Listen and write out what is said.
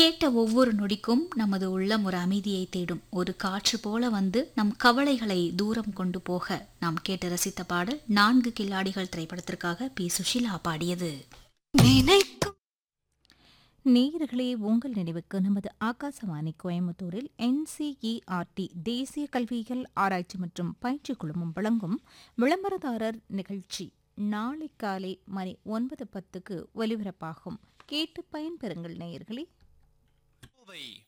கேட்ட ஒவ்வொரு நொடிக்கும் நமது உள்ளம் ஒரு அமைதியை தேடும் ஒரு காற்று போல வந்து நம் கவலைகளை தூரம் கொண்டு போக நாம் கேட்டு ரசித்த பாடல் நான்கு கில்லாடிகள் திரைப்படத்திற்காக பி சுஷிலா பாடியது நினைக்கும் நேயர்களே உங்கள் நினைவுக்கு நமது ஆகாசவாணி கோயம்புத்தூரில் என்சிஇஆர்டி தேசிய கல்வியியல் ஆராய்ச்சி மற்றும் பயிற்சி குழுமம் வழங்கும் விளம்பரதாரர் நிகழ்ச்சி நாளை காலை மணி ஒன்பது பத்துக்கு ஒலிபரப்பாகும் கேட்டு பயன்பெறுங்கள் நேயர்களே கோவை